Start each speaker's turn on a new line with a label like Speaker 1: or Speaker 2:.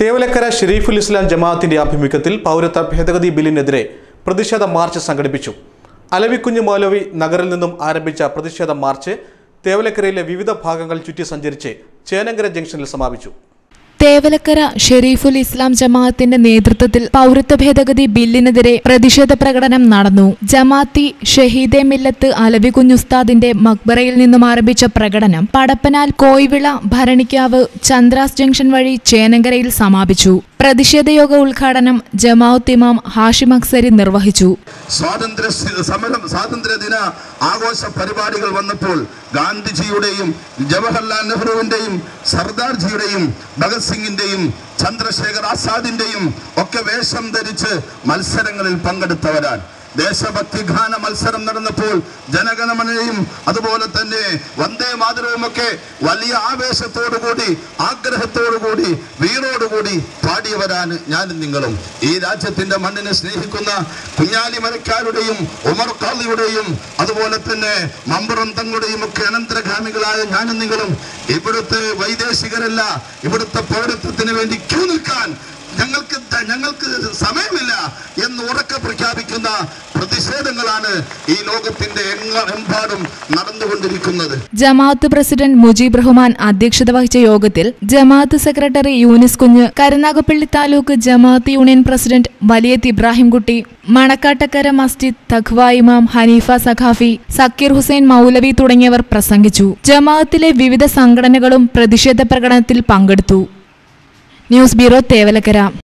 Speaker 1: തേവലക്കര ഷെരീഫുൽ ഇസ്ലാം ജമാഅത്തിന്റെ ആഭിമുഖ്യത്തിൽ പൗരത്വ ഭേദഗതി ബില്ലിനെതിരെ പ്രതിഷേധ മാർച്ച് സംഘടിപ്പിച്ചു അലവിക്കുഞ്ഞ് മൗലവി നഗറിൽ നിന്നും ആരംഭിച്ച പ്രതിഷേധ മാർച്ച് തേവലക്കരയിലെ വിവിധ ഭാഗങ്ങൾ ചുറ്റി സഞ്ചരിച്ച് ചേനങ്കര ജംഗ്ഷനിൽ സമാപിച്ചു
Speaker 2: തേവലക്കര ഷെരീഫുൽ ഇസ്ലാം ജമാഅത്തിന്റെ നേതൃത്വത്തിൽ പൗരത്വ ഭേദഗതി ബില്ലിനെതിരെ പ്രതിഷേധ പ്രകടനം നടന്നു ജമാഅത്തി ഷഹീദെ മില്ലത്ത് അലവി കുഞ്ഞുസ്താദിന്റെ മക്ബറയിൽ നിന്നും ആരംഭിച്ച പ്രകടനം പടപ്പനാൽ കോയിവിള ഭരണിക്കാവ് ചന്ദ്രാസ് ജംഗ്ഷൻ വഴി ചേനങ്കരയിൽ സമാപിച്ചു പ്രതിഷേധയോഗ ഉദ്ഘാടനം ജമാഅത്ത് ഇമാം ഹാഷിം അക്സരി നിർവഹിച്ചു
Speaker 3: സ്വാതന്ത്ര്യ സ- സമരം സ്വാതന്ത്ര്യ ദിന ആഘോഷ പരിപാടികൾ വന്നപ്പോൾ ഗാന്ധിജിയുടെയും ജവഹർലാൽ നെഹ്റുവിന്റെയും സർദാർജിയുടെയും ഭഗത് സിംഗിന്റെയും ചന്ദ്രശേഖർ ആസാദിന്റെയും ഒക്കെ വേഷം ധരിച്ച് മത്സരങ്ങളിൽ പങ്കെടുത്തവരാണ് ദേശഭക്തി ഗാന മത്സരം നടന്നപ്പോൾ ജനഗണമനയും അതുപോലെ തന്നെ വന്ദേ മാതരവുമൊക്കെ വലിയ ആവേശത്തോടുകൂടി ആഗ്രഹത്തോടുകൂടി വീറോടുകൂടി പാടിയവരാണ് ഞാനും നിങ്ങളും ഈ രാജ്യത്തിന്റെ മണ്ണിനെ സ്നേഹിക്കുന്ന കുഞ്ഞാലി മരക്കാരുടെയും ഉമർ ഖാലിയുടെയും അതുപോലെ തന്നെ മമ്പുറം തങ്ങളുടെയും ഒക്കെ അനന്തരഗാമികളായ ഞാനും നിങ്ങളും ഇവിടുത്തെ വൈദേശികരല്ല ഇവിടുത്തെ പൗരത്വത്തിന് വേണ്ടി ക്യൂ നിൽക്കാൻ ഞങ്ങൾക്ക് ത- ഞങ്ങൾക്ക് സമയമില്ല എന്ന് ഉറക്കെ പ്രഖ്യാപിക്കുന്ന പ്രതിഷേധങ്ങളാണ് ഈ ലോകത്തിന്റെ എങ്ങ- എമ്പാടും നടന്നുകൊണ്ടിരിക്കുന്നത്
Speaker 2: ജമാഅത്ത് പ്രസിഡന്റ് മുജീബ് റഹ്മാൻ അധ്യക്ഷത വഹിച്ച യോഗത്തിൽ ജമാഅത്ത് secretary Yunus Kunju Karunagappally taluk Jamaat union president Valiyath Ibrahimkutty Manakkattakkara Masjid Taqwa ഇമാം ഹനീഫ സഖാഫി സക്കീർ ഹുസൈൻ മൗലവി തുടങ്ങിയവർ പ്രസംഗിച്ചു ജമാഅത്തിലെ വിവിധ സംഘടനകളും പ്രതിഷേധ പ്രകടനത്തിൽ പങ്കെടുത്തു ന്യൂസ് ബ്യൂറോ തേവലക്കര